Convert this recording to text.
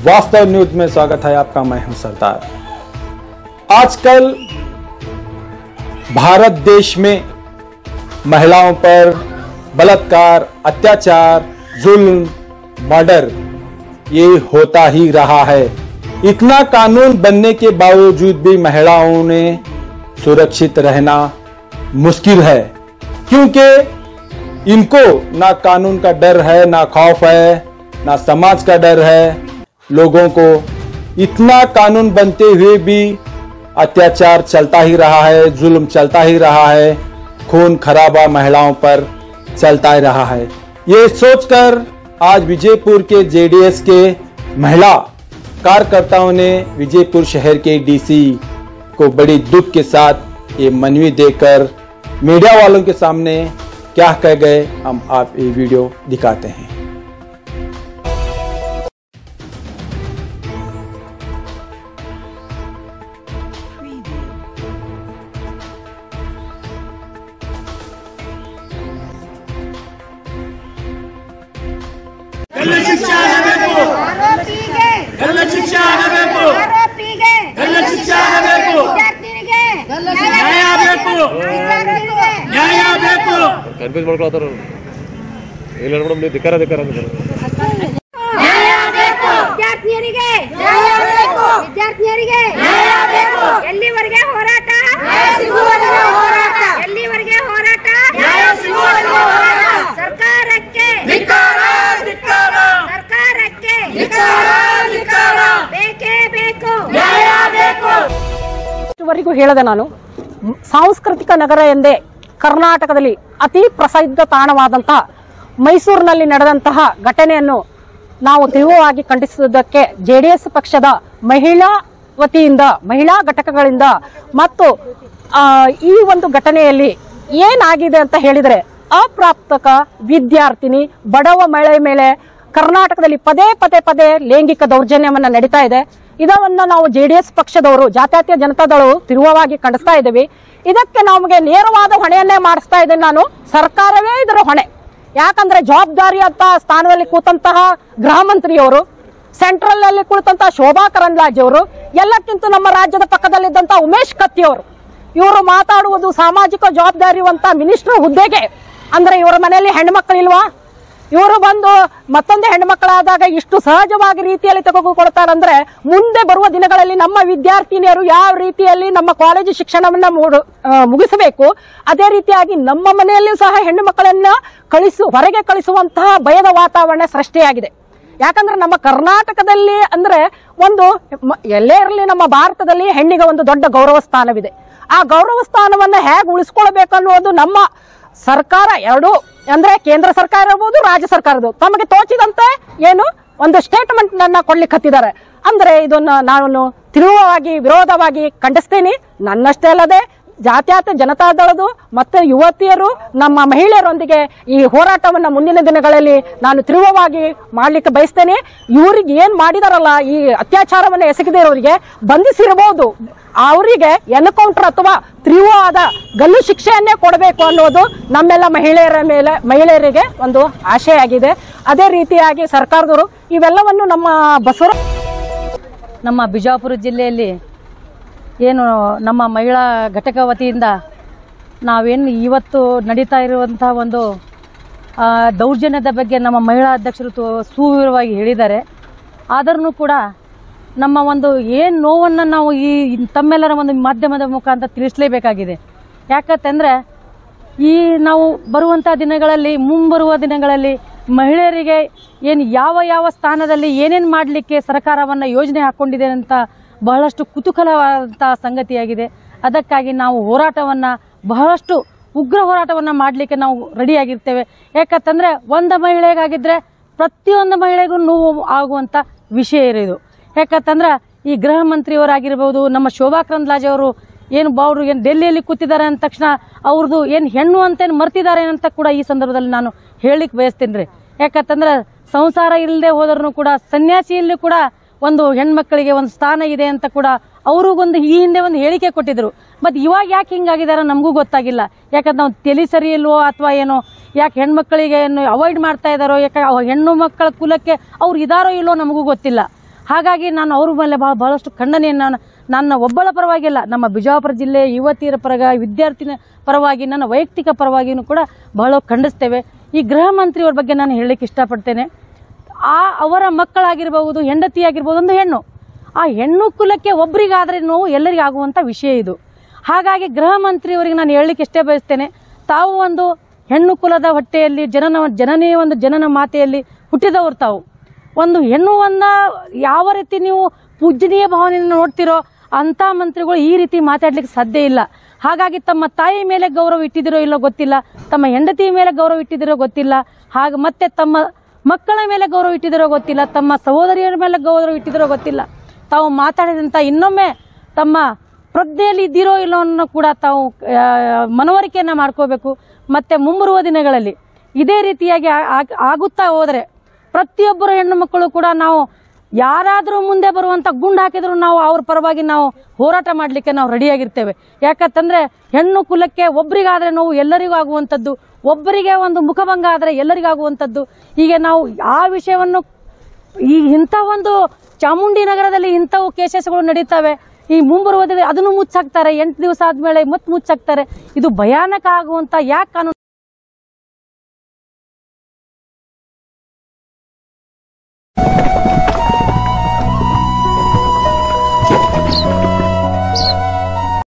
वास्तव न्यूज में स्वागत है आपका मैं हूं सरदार आजकल भारत देश में महिलाओं पर बलात्कार अत्याचार जुल्म मर्डर ये होता ही रहा है इतना कानून बनने के बावजूद भी महिलाओं ने सुरक्षित रहना मुश्किल है क्योंकि इनको ना कानून का डर है ना खौफ है ना समाज का डर है लोगों को इतना कानून बनते हुए भी अत्याचार चलता ही रहा है जुल्म चलता ही रहा है खून खराबा महिलाओं पर चलता ही रहा है ये सोचकर आज विजयपुर के जेडीएस के महिला कार्यकर्ताओं ने विजयपुर शहर के डीसी को बड़ी दुख के साथ ये मनवी देकर मीडिया वालों के सामने क्या कह गए हम आप ये वीडियो दिखाते हैं ಎಲ್ಲ ಶಿಕ್ಷೆ ಆಗಬೇಕು ಆರೋಪಿಗೆ ಎಲ್ಲ ಶಿಕ್ಷೆ ಆಗಬೇಕು ಆರೋಪಿಗೆ ಎಲ್ಲ ಶಿಕ್ಷೆ ಆಗಬೇಕು ವಿದ್ಯಾರ್ಥಿನಿಗೆ ನ್ಯಾಯ ಬೇಕು ವಿದ್ಯಾರ್ಥಿನಿಗೆ ನ್ಯಾಯ ಬೇಕು ಕನ್ಫ್ಯೂಸ್ ಮಾಡ್ಕೊಳತ್ತಾರ ಇಲ್ಲ ಮೇಡಮ್ ನೀವು ಧಿಕ್ಕಾರ ಧಿಕ್ಕಾರ ಅಂತಾರೆ ನ್ಯಾಯ ಬೇಕು ವಿದ್ಯಾರ್ಥಿನಿಯರಿಗೆ ನ್ಯಾಯ ಬೇಕು ವಿದ್ಯಾರ್ಥಿನಿಯರಿಗೆ ನ್ಯಾಯ ಬೇಕು ಎಲ್ಲಿವರೆಗೆ ಹೋರಾಟ ನ್ಯಾಯ ಸಿಗುವವರೆಗೆ ಹೋರಾಟ ಎಲ್ಲಿವರೆಗೆ ಹೋರಾಟ ನ್ಯಾಯ ಸಿಗುವವರೆಗೆ ಹೋರಾಟ ಸರ್ಕಾರಕ್ಕೆ ಧಿಕ್ಕಾರ ಧಿಕ್ಕಾರ ಸರ್ಕಾರಕ್ಕೆ ಧಿಕ್ಕಾರ ಧಿಕ್ಕಾರ ಬೇಕೇ ಬೇಕು ನ್ಯಾಯ ಬೇಕು ಇಷ್ಟುವರೆಗೂ ಹೇಳಿದೆ ನಾನು ಮ್- ಸಾಂಸ್ಕೃತಿಕ ನಗರ ಎಂದೇ ಕರ್ನಾಟಕದಲ್ಲಿ ಅತಿ ಪ್ರಸಿದ್ಧ ತಾಣವಾದಂತಹ ಮೈಸೂರಿನಲ್ಲಿ ನಡೆದಂತಹ ಘಟನೆಯನ್ನು ನಾವು ತೀವ್ರವಾಗಿ ಖಂಡಿಸುವುದಕ್ಕೆ ಜೆಡಿಎಸ್ ಪಕ್ಷದ ಮಹಿಳಾ ವತಿಯಿಂದ ಮಹಿಳಾ ಘಟಕಗಳಿಂದ ಮತ್ತು ಆ, ಈ ಒಂದು ಘಟನೆಯಲ್ಲಿ ಏನಾಗಿದೆ ಅಂತ ಹೇಳಿದರೆ ಅಪ್ರಾಪ್ತಕ ವಿದ್ಯಾರ್ಥಿನಿ ಬಡವ ಮಹಿಳೆ ಮೇಲೆ ಕರ್ನಾಟಕದಲ್ಲಿ ಪದೇ ಪದೇ ಪದೇ ಲೈಂಗಿಕ ದೌರ್ಜನ್ಯವನ್ನ ನಡೀತಾ ಇದೆ ಇದನ್ನ ನಾವು ಜೆಡಿಎಸ್ ಪಕ್ಷದವರು ಜಾತ್ಯತೀತ ಜನತಾದಳವು ತಿರುವವಾಗಿ ಖಂಡಿಸ್ತಾ ಇದ್ದೀವಿ ಇದಕ್ಕೆ ನಮಗೆ ನೇರವಾದ ಹೊಣೆಯನ್ನೇ ಮಾಡಿಸ್ತಾ ಇದ್ದೇನೆ ನಾನು ಸರ್ಕಾರವೇ ಇದರ ಹೊಣೆ ಯಾಕಂದ್ರೆ ಜವಾಬ್ದಾರಿ ಅಂತ ಸ್ಥಾನದಲ್ಲಿ ಕೂತಂತಹ ಗೃಹ ಮಂತ್ರಿಯವರು ಸೆಂಟ್ರಲ್ ನಲ್ಲಿ ಕುಳಿತಂತಹ ಶೋಭಾ ಕರಂದ್ಲಾಜೆ ಅವರು ಎಲ್ಲಕ್ಕಿಂತ ನಮ್ಮ ರಾಜ್ಯದ ಪಕ್ಕದಲ್ಲಿದ್ದಂತಹ ಉಮೇಶ್ ಕತ್ತಿ ಅವರು ಇವರು ಮಾತಾಡುವುದು ಸಾಮಾಜಿಕ ಜವಾಬ್ದಾರಿವಂತ ಮಿನಿಸ್ಟರ್ ಹುದ್ದೆಗೆ ಅಂದ್ರೆ ಇವರ ಮನೆಯಲ್ಲಿ ಹೆಣ್ಮಕ್ಳಿಲ್ವಾ ಇವರು ಬಂದು ಮತ್ತೊಂದು ಹೆಣ್ಮಕ್ಕಳಾದಾಗ ಇಷ್ಟು ಸಹಜವಾಗಿ ರೀತಿಯಲ್ಲಿ ತೆಗೆದುಕೊಳ್ತಾರಂದ್ರೆ ಮುಂದೆ ಬರುವ ದಿನಗಳಲ್ಲಿ ನಮ್ಮ ವಿದ್ಯಾರ್ಥಿನಿಯರು ಯಾವ ರೀತಿಯಲ್ಲಿ ನಮ್ಮ ಕಾಲೇಜು ಶಿಕ್ಷಣವನ್ನ ಮೂಡು- ಆ, ಮುಗಿಸಬೇಕು ಅದೇ ರೀತಿಯಾಗಿ ನಮ್ಮ ಮನೆಯಲ್ಲಿಯೂ ಸಹ ಹೆಣ್ಣು ಮಕ್ಕಳನ್ನ ಕಳಿಸು ಹೊರಗೆ ಕಳಿಸುವಂತಹ ಭಯದ ವಾತಾವರಣ ಸೃಷ್ಟಿಯಾಗಿದೆ ಯಾಕಂದ್ರೆ ನಮ್ಮ ಕರ್ನಾಟಕದಲ್ಲಿ ಅಂದ್ರೆ ಒಂದು ಮ- ಎಲ್ಲೇ ಇರಲಿ ನಮ್ಮ ಭಾರತದಲ್ಲಿ ಹೆಣ್ಣಿಗೆ ಒಂದು ದೊಡ್ಡ ಗೌರವ ಸ್ಥಾನವಿದೆ ಆ ಗೌರವ ಸ್ಥಾನವನ್ನ ಹೇಗೆ ಉಳಿಸ್ಕೊಳ್ಬೇಕು ಅನ್ನೋದು ನಮ್ಮ ಸರ್ಕಾರ ಎರಡು ಅಂದ್ರೆ ಕೇಂದ್ರ ಸರ್ಕಾರ ಇರಬಹುದು ರಾಜ್ಯ ಸರ್ಕಾರ ಇರ್ಬೋದು. ತಮಗೆ ತೋಚಿದಂತೆ ಏನು ಒಂದು ಸ್ಟೇಟ್ಮೆಂಟ್ ನನ್ನ ಕೊಡ್ಲಿಕ್ಕೆ ಹತ್ತಿದ್ದಾರೆ ಅಂದ್ರೆ ಇದನ್ನ ನಾನು ತಿರುವಾಗಿ ವಿರೋಧವಾಗಿ ಖಂಡಿಸ್ತೇನೆ ನನ್ನಷ್ಟೇ ಅಲ್ಲದೆ ಜಾತ್ಯಾತ ಜನತಾದಳದು ಮತ್ತೆ ಯುವತಿಯರು ನಮ್ಮ ಮಹಿಳೆಯರೊಂದಿಗೆ ಈ ಹೋರಾಟವನ್ನ ಮುಂದಿನ ದಿನಗಳಲ್ಲಿ ನಾನು ತೀವ್ರವಾಗಿ ಮಾಡ್ಲಿಕ್ಕೆ ಬಯಸ್ತೇನೆ ಇವರಿಗೆ ಏನ್ ಮಾಡಿದಾರಲ್ಲ ಈ ಅತ್ಯಾಚಾರವನ್ನ ಎಸಗಿದಿರೋರಿಗೆ ಬಂಧಿಸಿರಬಹುದು ಅವರಿಗೆ ಎನ್ಕೌಂಟರ್ ಅಥವಾ ತೀವ್ರವಾದ ಗಲ್ಲು ಶಿಕ್ಷೆಯನ್ನೇ ಕೊಡಬೇಕು ಅನ್ನೋದು ನಮ್ಮೆಲ್ಲ ಮಹಿಳೆಯರ ಮೇಲೆ ಮಹಿಳೆಯರಿಗೆ ಒಂದು ಆಶೆ ಆಗಿದೆ ಅದೇ ರೀತಿಯಾಗಿ ಸರ್ಕಾರದವರು ಇವೆಲ್ಲವನ್ನು ನಮ್ಮ ಬಸವರ ನಮ್ಮ ಬಿಜಾಪುರ ಜಿಲ್ಲೆಯಲ್ಲಿ ಏನು ನಮ್ಮ ಮಹಿಳಾ ಘಟಕ ವತಿಯಿಂದ ನಾವೇನು ಇವತ್ತು ನಡೀತಾ ಇರುವಂತಹ ಒಂದು ಆ, ದೌರ್ಜನ್ಯದ ಬಗ್ಗೆ ನಮ್ಮ ಮಹಿಳಾ ಅಧ್ಯಕ್ಷರು ತು- ಸುವಿವರವಾಗಿ ಹೇಳಿದ್ದಾರೆ ಆದರೂ ಕೂಡ ನಮ್ಮ ಒಂದು ಏನು ನೋವನ್ನು ನಾವು ಈ ತಮ್ಮೆಲ್ಲರ ಒಂದು ಮಾಧ್ಯಮದ ಮುಖಾಂತರ ತಿಳಿಸಲೇಬೇಕಾಗಿದೆ ಯಾಕಂತಂದ್ರೆ ಈ ನಾವು ಬರುವಂಥ ದಿನಗಳಲ್ಲಿ ಮುಂಬರುವ ದಿನಗಳಲ್ಲಿ ಮಹಿಳೆಯರಿಗೆ ಏನು ಯಾವ ಯಾವ ಸ್ಥಾನದಲ್ಲಿ ಏನೇನು ಮಾಡಲಿಕ್ಕೆ ಸರ್ಕಾರವನ್ನು ಯೋಜನೆ ಹಾಕ್ಕೊಂಡಿದೆ ಅಂತ ಬಹಳಷ್ಟು ಕುತೂಹಲವಾದಂಥ ಸಂಗತಿಯಾಗಿದೆ ಅದಕ್ಕಾಗಿ ನಾವು ಹೋರಾಟವನ್ನು ಬಹಳಷ್ಟು ಉಗ್ರ ಹೋರಾಟವನ್ನು ಮಾಡಲಿಕ್ಕೆ ನಾವು ರೆಡಿಯಾಗಿರ್ತೇವೆ ಯಾಕಂತಂದರೆ ಒಂದು ಮಹಿಳೆಗಾಗಿದ್ದರೆ ಪ್ರತಿಯೊಂದು ಮಹಿಳೆಗೂ ನೋವು ಆಗುವಂಥ ವಿಷಯ ಇದು ಯಾಕಂತಂದ್ರೆ ಈ ಗೃಹ ಮಂತ್ರಿಯವರಾಗಿರ್ಬೋದು ನಮ್ಮ ಶೋಭಾ ಕರಂದ್ಲಾಜೆ ಅವರು ಏನು ಅವರು ಏನು ಡೆಲ್ಲಿಯಲ್ಲಿ ಕೂತಿದ್ದಾರೆ ಅಂದ ತಕ್ಷಣ ಅವ್ರದ್ದು ಏನು ಹೆಣ್ಣು ಅಂತೇನು ಮರ್ತಿದ್ದಾರೆ ಅಂತ ಕೂಡ ಈ ಸಂದರ್ಭದಲ್ಲಿ ನಾನು ಹೇಳಿಕ್ ಬಯಸ್ತೀನಿ ರೀ ಯಾಕಂತಂದ್ರೆ ಸಂಸಾರ ಇಲ್ಲದೆ ಹೋದ್ರೂ ಕೂಡ ಸನ್ಯಾಸಿಯಲ್ಲಿ ಕೂಡ ಒಂದು ಹೆಣ್ಮಕ್ಳಿಗೆ ಒಂದು ಸ್ಥಾನ ಇದೆ ಅಂತ ಕೂಡ ಅವರು ಒಂದು ಈ ಹಿಂದೆ ಒಂದು ಹೇಳಿಕೆ ಕೊಟ್ಟಿದ್ರು ಮತ್ತು ಇವಾಗ ಯಾಕೆ ಹಿಂಗಾಗಿದಾರ ನಮಗೂ ಗೊತ್ತಾಗಿಲ್ಲ ಯಾಕಂದ್ರೆ ನಾವು ತಲೆ ಸರಿ ಇಲ್ವೋ ಅಥವಾ ಏನೋ ಯಾಕೆ ಹೆಣ್ಮಕ್ಳಿಗೆ ಏನು ಅವಾಯ್ಡ್ ಮಾಡ್ತಾ ಇದ್ದಾರೋ ಯಾಕೆ ಅವ ಹೆಣ್ಣು ಮಕ್ಕಳ ಕುಲಕ್ಕೆ ಅವ್ರು ಇದಾರೋ ಇಲ್ಲೋ ನಮಗೂ ಗೊತ್ತಿಲ್ಲ ಹಾಗಾಗಿ ನಾನು ಅವ್ರ ಮೇಲೆ ಬಹಳ ಬಹಳಷ್ಟು ಖಂಡನೆಯನ್ನು ನಾನು ನನ್ನ ಒಬ್ಬಳ ಪರವಾಗಿಲ್ಲ ನಮ್ಮ ಬಿಜಾಪುರ ಜಿಲ್ಲೆ ಯುವತಿಯರ ಪರಗ ವಿದ್ಯಾರ್ಥಿನ ಪರವಾಗಿ ನನ್ನ ವೈಯಕ್ತಿಕ ಪರವಾಗಿಯೂ ಕೂಡ ಬಹಳ ಖಂಡಿಸ್ತೇವೆ ಈ ಗೃಹ ಮಂತ್ರಿಯವ್ರ ಬಗ್ಗೆ ನಾನು ಹೇಳಲಿಕ್ಕೆ ಇಷ್ಟಪಡ್ತೇನೆ ಆ ಅವರ ಮಕ್ಕಳಾಗಿರ್ಬಹುದು ಹೆಂಡತಿ ಆಗಿರ್ಬೋದು ಒಂದು ಹೆಣ್ಣು ಆ ಹೆಣ್ಣು ಕುಲಕ್ಕೆ ಒಬ್ಬರಿಗಾದ್ರೆ ನೋವು ಎಲ್ಲರಿಗಾಗುವಂಥ ವಿಷಯ ಇದು ಹಾಗಾಗಿ ಗೃಹ ಮಂತ್ರಿಯವರಿಗೆ ನಾನು ಹೇಳಲಿಕ್ಕೆ ಇಷ್ಟೇ ಬಯಸ್ತೇನೆ ತಾವು ಒಂದು ಹೆಣ್ಣು ಕುಲದ ಹೊಟ್ಟೆಯಲ್ಲಿ ಜನನ ಜನನೇ ಒಂದು ಜನನ ಮಾತೆಯಲ್ಲಿ ಹುಟ್ಟಿದವರು ತಾವು ಒಂದು ಹೆಣ್ಣುವನ್ನ ಯಾವ ರೀತಿ ನೀವು ಪೂಜನೀಯ ಭಾವನೆಯನ್ನು ನೋಡ್ತಿರೋ ಅಂಥ ಮಂತ್ರಿಗಳು ಈ ರೀತಿ ಮಾತಾಡ್ಲಿಕ್ಕೆ ಸಾಧ್ಯ ಇಲ್ಲ ಹಾಗಾಗಿ ತಮ್ಮ ತಾಯಿ ಮೇಲೆ ಗೌರವ ಇಟ್ಟಿದಿರೋ ಇಲ್ಲೋ ಗೊತ್ತಿಲ್ಲ ತಮ್ಮ ಹೆಂಡತಿ ಮೇಲೆ ಗೌರವ ಇಟ್ಟಿದಿರೋ ಗೊತ್ತಿಲ್ಲ ಹಾಗೆ ಮತ್ತೆ ತಮ್ಮ ಮಕ್ಕಳ ಮೇಲೆ ಗೌರವ ಇಟ್ಟಿದಿರೋ ಗೊತ್ತಿಲ್ಲ ತಮ್ಮ ಸಹೋದರಿಯರ ಮೇಲೆ ಗೌರವ ಇಟ್ಟಿದಿರೋ ಗೊತ್ತಿಲ್ಲ ತಾವು ಮಾತಾಡಿದಂಥ ಇನ್ನೊಮ್ಮೆ ತಮ್ಮ ಪ್ರಜ್ಞೆಯಲ್ಲಿ ಇದ್ದೀರೋ ಇಲ್ಲೋ ಅನ್ನೋ ಕೂಡ ತಾವು ಆ, ಮನವರಿಕೆಯನ್ನ ಮಾಡ್ಕೋಬೇಕು ಮತ್ತೆ ಮುಂಬರುವ ದಿನಗಳಲ್ಲಿ ಇದೇ ರೀತಿಯಾಗಿ ಆ- ಆಗ್- ಆಗುತ್ತಾ ಹೋದರೆ ಪ್ರತಿಯೊಬ್ಬರು ಹೆಣ್ಣು ಮಕ್ಕಳು ಕೂಡ ನಾವು ಯಾರಾದರೂ ಮುಂದೆ ಬರುವಂತ ಗುಂಡು ಹಾಕಿದ್ರು ನಾವು ಅವ್ರ ಪರವಾಗಿ ನಾವು ಹೋರಾಟ ಮಾಡಲಿಕ್ಕೆ ನಾವು ರೆಡಿಯಾಗಿರ್ತೇವೆ ಯಾಕಂತಂದ್ರೆ ಹೆಣ್ಣು ಕುಲಕ್ಕೆ ಒಬ್ಬರಿಗಾದ್ರೆ ನೋವು ಎಲ್ಲರಿಗೂ ಆಗುವಂಥದ್ದು ಒಬ್ಬರಿಗೆ ಒಂದು ಮುಖಭಂಗ ಆದರೆ ಎಲ್ಲರಿಗಾಗುವಂಥದ್ದು ಹೀಗೆ ನಾವು ಆ ವಿಷಯವನ್ನು ಈ ಇಂಥ ಒಂದು ಚಾಮುಂಡಿ ನಗರದಲ್ಲಿ ಇಂಥವು ಕೇಸಸ್ಗಳು ನಡೀತವೆ ಈ ಮುಂಬರುವ ದಿನ ಅದನ್ನು ಮುಚ್ಚಾಕ್ತಾರೆ ಎಂಟು ದಿವಸ ಆದ್ಮೇಲೆ ಮತ್ತೆ ಮುಚ್ಚಾಕ್ತಾರೆ ಇದು ಭಯಾನಕ ಆಗುವಂತ ಯಾಕೆ ಕಾನೂನು